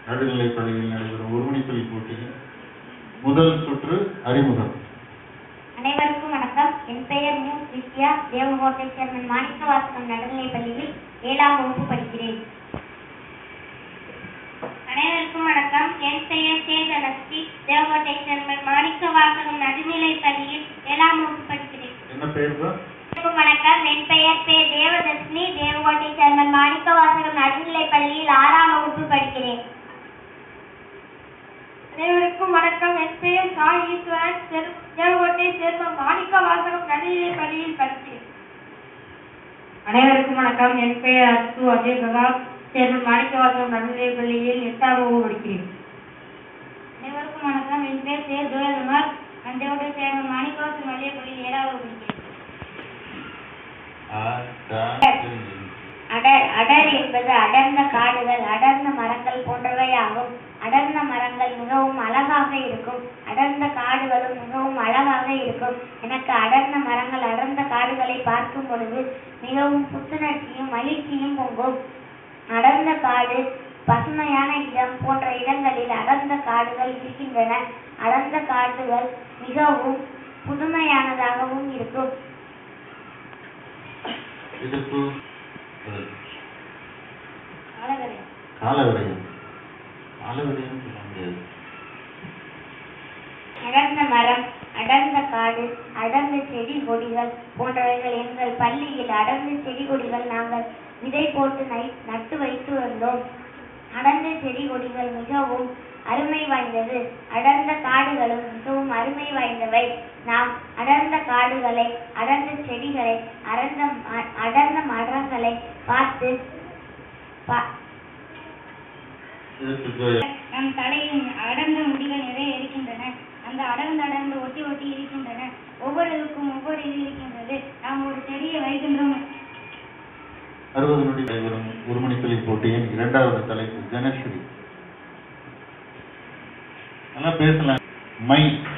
நடுநிலைப் பள்ளியில் நடைபெறும் ஒருமணிப்பள்ளி போட்டியில் முதல் சுற்று அறிமுகம் அனைவருக்கும் வணக்கம் என் பெயர் மு வித்யா தேவகோட்டை சேர்மன் மாணிக்கவாசகம் நடுநிலைப் பள்ளியில் ஏழாம் வகுப்பு படிக்கிறேன் அனைவருக்கும் வணக்கம் என் பெயர் சே தனஸ்ரீ தேவகோட்டை சேர்மன் மாணிக்கவாசகம் நடுநிலைப் பள்ளியில் ஏழாம் வகுப்பு படிக்கிறேன் என்ன பெயர் தான் அனைவருக்கும் வணக்கம் என் பெயர் பே தேவதர்ஷினி தேவகோட்டை சேர்மன் மாணிக்கவாசகம் நடுநிலைப் பள்ளியில் ஆறாம் வகுப்பு படிக்கிறேன் அனைவருக்கும் வணக்கம் என் பெயர் சா ஈஸ்வரன் செர்- தேவகோட்டை சேர்மம் மாணிக்க வாசகம் நடுநிலைப் பள்ளியில் படிக்கிறேன் அனைவருக்கும் வணக்கம் என் பெயர் அஸ்து அஜய் பிரகாஷ் சேர்மன் மாணிக்கவாசகம் நடுநிலைப் பள்ளியில் எட்டாம் வகுப்பு படிக்கிறேன் அனைவருக்கும் வணக்கம் என் பேர் சே ஜோயல்குமார் நான் தேவகோட்டை சேர்மன் மாணிக்கவாசகம் நடுநிலைப் பள்ளியில் ஏழாவது வகுப்பு படிக்கிறேன் அடர் அடர் என்பது அடர்ந்த காடுகள் அடர்ந்த மரங்கள் போன்றவை ஆகும் அடர்ந்த மரங்கள் மிகவும் அழகாக இருக்கும் அடர்ந்த காடுகளும் மிகவும் அழகாக இருக்கும் எனக்கு அடர்ந்த மரங்கள் அடர்ந்த காடுகளை பார்க்கும் பொழுது மிகவும் புத்துணர்ச்சியும் மகிழ்ச்சியும் பொங்கும் அடர்ந்த காடு பசுமையான இடம் போன்ற இடங்களில் அடர்ந்த காடுகள் இருக்கின்றன அடர்ந்த காடுகள் மிகவும் புதுமையானதாகவும் இருக்கும் எதிர்ப்பு பதில். அழகரை காலவிரயம் காலவிரயம் சொல்ல முடியாது அடர்ந்த மரம் அடர்ந்த காடு அடர்ந்த செடி கொடிகள் போன்றவைகள் எங்கள் பள்ளியில் அடர்ந்த செடி கொடிகள் நாங்கள் விதை போட்டு நை நட்டு வைத்து வந்தோம் அடர்ந்த செடி கொடிகள் மிகவும் அருமை வாய்ந்தது அடர்ந்த காடுகளும் மிகவும் அருமை வாய்ந்தவை நாம் அடர்ந்த காடுகளை அடர்ந்த செடிகளை அடர்ந்த ம- அடர்ந்த மரங்களை பார்த்து பா- எதிர்ப்பு ஜோயல் நம் தலையில் அடர்ந்த முடிகள் நிறைய இருக்கின்றன அந்த அடர்ந்து அடர்ந்து ஒட்டி ஒட்டி இருக்கின்றன ஒவ்வொருவருக்கும் ஒவ்வொரு இது இருக்கின்றது நாம் ஒரு செடியை வைக்கின்றோம் அறுபது நொடி நடைபெறும் ஒருமணிப்பள்ளி போட்டியின் இரண்டாவது தலைப்பு ஜனஸ்ரீ நல்லா பேசலாம் மை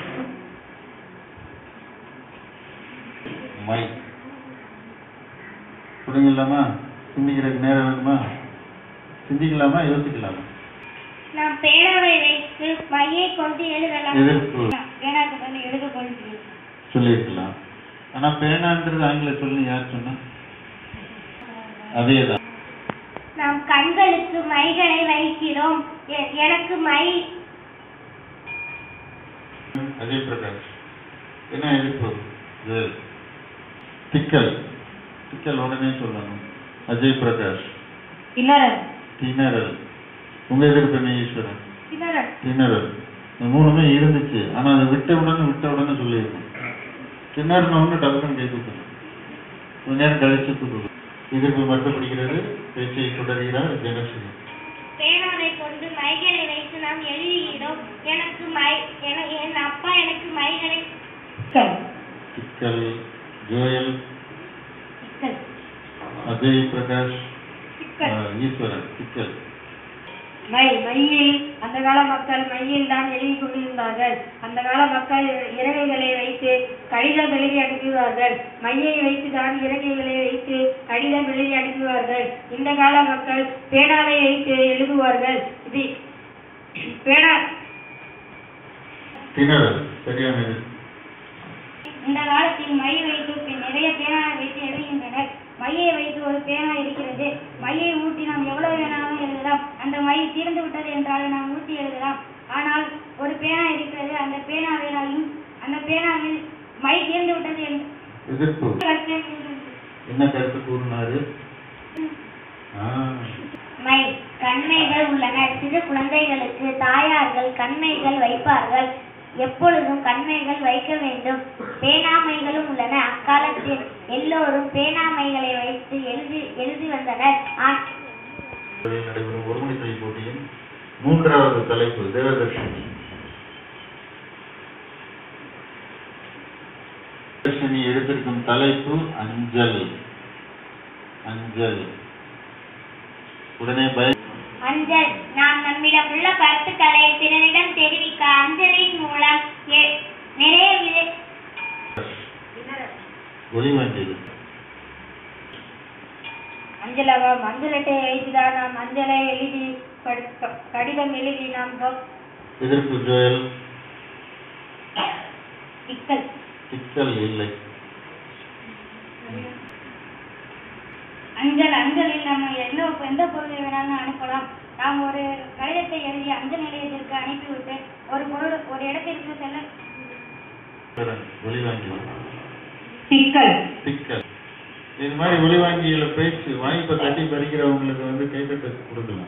மை புரிஞ்சிடலாமா சிந்திக்கிறதுக்கு நேரம் வேணுமா சிந்திக்கலாமா யோசிக்கலாமா நாம் பேனாவை வைத்து மையை கொண்டு எழுதலாம் எதிர்ப்பு பேனாக்கு பதில் எழுத கொள்கிறேன் சொல்லியிருக்கலாம் ஆனா பேனான்றது ஆங்கில சொல்லி யார் சொன்னா அதேதான் நாம் கண்களுக்கு மைகளை வைக்கிறோம் எ- எனக்கு மை அஜய் பிரகாஷ் என்ன எதிர்ப்பு இது திக்கல் திக்கல் உடனே சொல்லணும் அஜய் பிரகாஷ் கிண்ணறன் திணறல் உங்க எதிர்ப்பு என்ன ஈஸ்வரன் கிண்ணறன் திணறல் இந்த மூணுமே இருந்துச்சு ஆனா அதை விட்ட உடனே விட்ட உடனே சொல்லியிருக்கணும் திணறின ஒன்று டக்குன்னு கை தூக்கணும் கொஞ்ச நேரம் கழிச்சு தூக்கணும் எதிர்ப்பு மட்டும் பிடிக்கிறது பேச்சை தொடர்கிறார் ஜனஸ்ரீ பேனாவை கொண்டு மைகளை வைத்து நாம் எழுதுகிறோம் எனக்கு மை என- என் அப்பா எனக்கு மைகளை சிக்கல் திக்கல் ஜோயல் சிக்கல் அஜய் பிரகாஷ் சிக்கல் ஆஹ், ஈஸ்வரன் திக்கல் மை மையில் அந்த கால மக்கள் மையில் தான் எழுதி கொண்டிருந்தார்கள் அந்த கால மக்கள் இறகைகளை வைத்து கடிதம் எழுதி அனுப்புவார்கள் மையை வைத்து தான் இறகைகளை வைத்து கடிதம் எழுதி அனுப்புவார்கள் இந்த கால மக்கள் பேனாவை வைத்து எழுதுவார்கள் இது பேனா திணறல் சரியானது இந்த காலத்தில் மை வைத்து பே- நிறைய பேனா வைத்து எழுதுகின்றனர் மையை வைத்து ஒரு பேனா இருக்கிறது மையை ஊற்றி நாம் எவ்வளவு வேணாலும் எழுதலாம் அந்த மை தீர்ந்து விட்டது என்றால் நாம் ஊற்றி எழுதலாம் ஆனால் ஒரு பேனா இருக்கிறது அந்த பேனாவை நாம் இன்- அந்த பேனாவில் மை தீர்ந்து விட்டது என்று எதிர்ப்பு கருத்து என்ன கருத்து கூறினாரு ஆஹ், மை கண்மைகள் உள்ளன சிறு குழந்தைகளுக்கு தாயார்கள் கண்மைகள் வைப்பார்கள் எப்பொழுதும் கண்மைகள் வைக்க வேண்டும் பேனாமைகளும் உள்ளன அக்காலத்தில் எல்லோரும் பேனாமைகளை வைத்து எழுதி எழுதி வந்தனர் ஆ- நடைபெறும் ஒருமணிப்பள்ளி போட்டியின் மூன்றாவது தலைப்பு தேவதர்ஷினி தேவதர்ஷினி எடுத்திருக்கும் தலைப்பு அஞ்சல் அஞ்சல் உடனே பய அஞ்சல் நாம் நம்மிடம் உள்ள கருத்துக்களை பிறரிடம் தெரிவிக்க அஞ்சலின் மூலம் எ- நிறைய வித- ஒளி வேண்டியது அஞ்சலகம் அஞ்சல் அட்டையை வைத்துதான் நாம் அஞ்சலை எழுதி ப- கடி- க- கடிதம் எழுதி நான் போ- எதிர்ப்பு ஜோயல் சிக்கல் சிக்கல் இல்லை அஞ்சல் அஞ்சலில் நம்ம என்ன எந்த பொருளை வேணாலும் அனுப்பலாம் நாம் ஒரு கடிதத்தை எழுதி அஞ்சல் நிலையத்திற்கு அனுப்பிவிட்டு ஒரு பொருள் ஒரு இடத்திற்கு செல்ல ஒளிவாங்கி சிக்கல் சிக்கல் இது மாதிரி ஒளிவாங்கியில பேச்சு வாய்ப்பை தட்டி பறிக்கிறவங்களுக்கு வந்து கைத்தட்டு கொடுக்கலாம்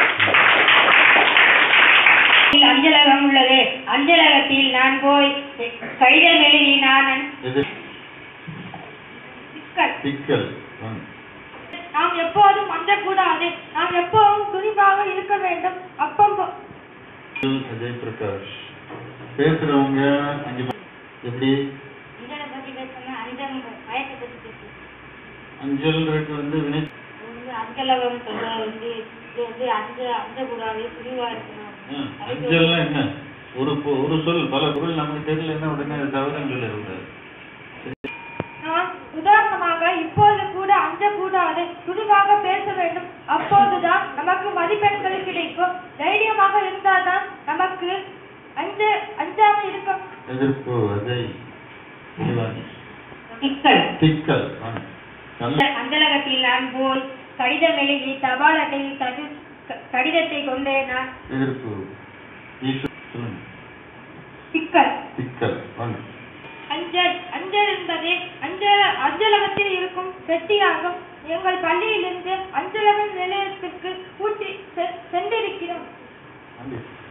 அஞ்சலகம் உள்ளது அஞ்சலகத்தில் நான் போய் கடிதம் எழுதி நான் எதிர் சிக்கல் சிக்கல் வாங்க. நாம் எப்போதும் அஞ்சக்கூடாது நாம் எப்போதும் துணிவாக இருக்க வேண்டும் அப்பம் போ- அஜய் பிரகாஷ் பேசுறவங்க அங்க பா- எப்படி அஞ்சலை பற்றி பேசணும் அஞ்சல் வயசை பற்றி பேசணும் அஞ்சல் ரேட் வந்து வினை வந்து அஞ்சலகம் சொல்ல வந்து இது வந்து அஞ்ச அஞ்சக்கூடாது துணிவா இருக்கணும் ஆ, அஞ்சல்னா என்ன ஒரு பொ- ஒரு சொல் பல பொருள் நமக்கு தெரியலன்னா உடனே அது தவறுன்னு சொல்லிடக்கூடாது நாம் உதாரணமாக இப்போது கூட அஞ்சக்கூடாது துணிவாக பேச வேண்டும் அப்போதுதான் நமக்கு மதிப்பெண்கள் கிடைக்கும் தைரியமாக இருந்தால்தான் நமக்கு அஞ்ச அஞ்சாமல் இருக்க எதிர்ப்பு அஜய் ஒளிவாங்கி சிக்கல் சிக்கல் வாங்க. நல்ல அஞ்சலகத்தில் நான் போய் கடிதம் எழுதி தபால் அட்டையில் தட்டு க- கடிதத்தை கொண்டு நான் எதிர்ப்பு ஈஸ்வர் சொல்லுங்க. சிக்கல் சிக்கல் வாங்க அஞ்சல் அஞ்சல் என்பது அஞ்சல அஞ்சலகத்தில் இருக்கும் பெட்டியாகும் எங்கள் பள்ளியிலிருந்து அஞ்சலக நிலையத்திற்கு ஊட்டி செ- சென்றிருக்கிறோம் நன்றி